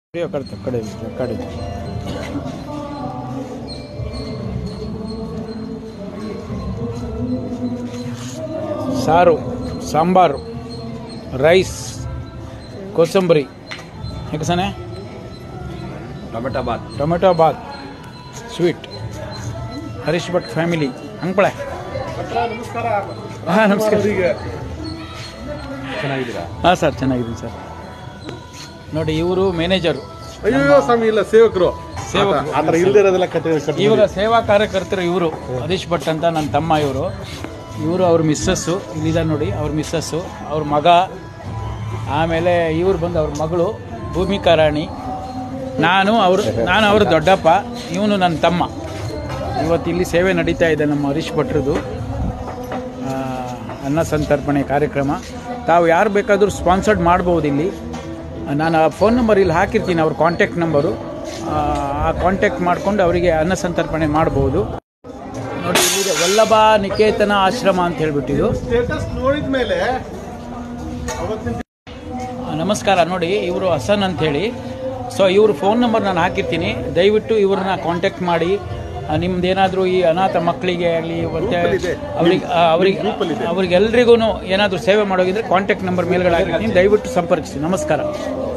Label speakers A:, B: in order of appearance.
A: Video ಕಡೆ ಕಡೆ ಕಡೆ ಸಾರು ಸಾಂಬಾರು ರೈಸ್ ಕೋಸಂಬರಿ ಯಾಕಸನೆ
B: tomato bath
A: tomato bath sweet Harish Bhat family ಅಂಕಳೆ ಹಾಂ ನಮಸ್ಕಾರ
B: ಚೆನ್ನಾಗಿದ್ದೀರಾ
A: ಹಾಂ ಸರ್ ಚೆನ್ನಾಗಿದ್ದೀನಿ ಸರ್ ನೋಡಿ ಇವರು ಮ್ಯಾನೇಜರು
C: ಅಯ್ಯೋ ಸ್ವಾಮಿ ಇಲ್ಲ ಸೇವಕರು
A: ಸೇವಕರು.
C: ಆತರ ಇಲ್ದೇ ಇರೋದೆಲ್ಲ ಕತೆ ಕಟ್ಟಿ
A: ಇವಾಗ ಸೇವಾ ಕಾರ್ಯಕರ್ತರು ಇವರು ಹರೀಶ್ ಭಟ್ ಅಂತ ನನ್ನ ತಮ್ಮ ಇವರು ಇವರು ಅವ್ರ ಮಿಸ್ಸಸ್ಸು ಇಲ್ಲಿದೆ ನೋಡಿ ಅವ್ರ ಮಿಸ್ಸಸ್ಸು ಅವ್ರ ಮಗ ಆಮೇಲೆ ಇವ್ರು ಬಂದು ಅವ್ರ ಮಗಳು ಭೂಮಿಕಾ ರಾಣಿ ನಾನು ಅವರು ನಾನು ಅವ್ರ ದೊಡ್ಡಪ್ಪ ಇವನು ನನ್ನ ತಮ್ಮ ಇವತ್ತು ಇಲ್ಲಿ ಸೇವೆ ನಡೀತಾ ಇದೆ ನಮ್ಮ ಹರೀಶ್ ಭಟ್ರದ್ದು ಆ, ಅನ್ನ ಸಂತರ್ಪಣೆ ಕಾರ್ಯಕ್ರಮ ತಾವು ಯಾರು ಬೇಕಾದರೂ ಸ್ಪಾನ್ಸರ್ಡ್ ಮಾಡ್ಬೋದು ಇಲ್ಲಿ ನಾನು ಆ ಫೋನ್ ನಂಬರ್ ಇಲ್ಲಿ ಹಾಕಿರ್ತೀನಿ ಅವ್ರ ಕಾಂಟ್ಯಾಕ್ಟ್ ನಂಬರು ಆ ಕಾಂಟ್ಯಾಕ್ಟ್ ಮಾಡಿಕೊಂಡು ಅವರಿಗೆ ಅನ್ನ ಸಂತರ್ಪಣೆ ಮಾಡ್ಬೋದು ನೋಡಿ ಇಲ್ಲಿದೆ ವಲ್ಲಭ ನಿಕೇತನ ಆಶ್ರಮ ಅಂತ ಹೇಳ್ಬಿಟ್ಟಿದ್ದು
C: ಸ್ಟೇಟಸ್ ನೋಡಿದ ಮೇಲೆ ಅವತ್ತಿನ
A: ಆ, ನಮಸ್ಕಾರ ನೋಡಿ ಇವರು ಹಸನ್ ಅಂತ ಹೇಳಿ ಸೊ ಇವ್ರ ಫೋನ್ ನಂಬರ್ ನಾನು ಹಾಕಿರ್ತೀನಿ ದಯವಿಟ್ಟು ಇವ್ರನ್ನ ಕಾಂಟ್ಯಾಕ್ಟ್ ಮಾಡಿ ನಿಮ್ದೇನಾದರೂ ಈ ಅನಾಥ ಮಕ್ಕಳಿಗೆ ಆಗಲಿ ಮತ್ತೆ
C: ಇದೆ.
A: ಅವ್ರಿಗೆ ಆ, ಅವ್ರಿಗೆ ಅವ್ರಿಗೆಲ್ರಿಗೂ ಏನಾದರೂ ಸೇವೆ ಮಾಡೋಗಿದ್ರೆ ಕಾಂಟ್ಯಾಕ್ಟ್ ನಂಬರ್ ಮೇಲ್ಗಡೆ ಹಾಕಿರ್ತೀನಿ ದಯವಿಟ್ಟು ಸಂಪರ್ಕಿಸಿ ನಮಸ್ಕಾರ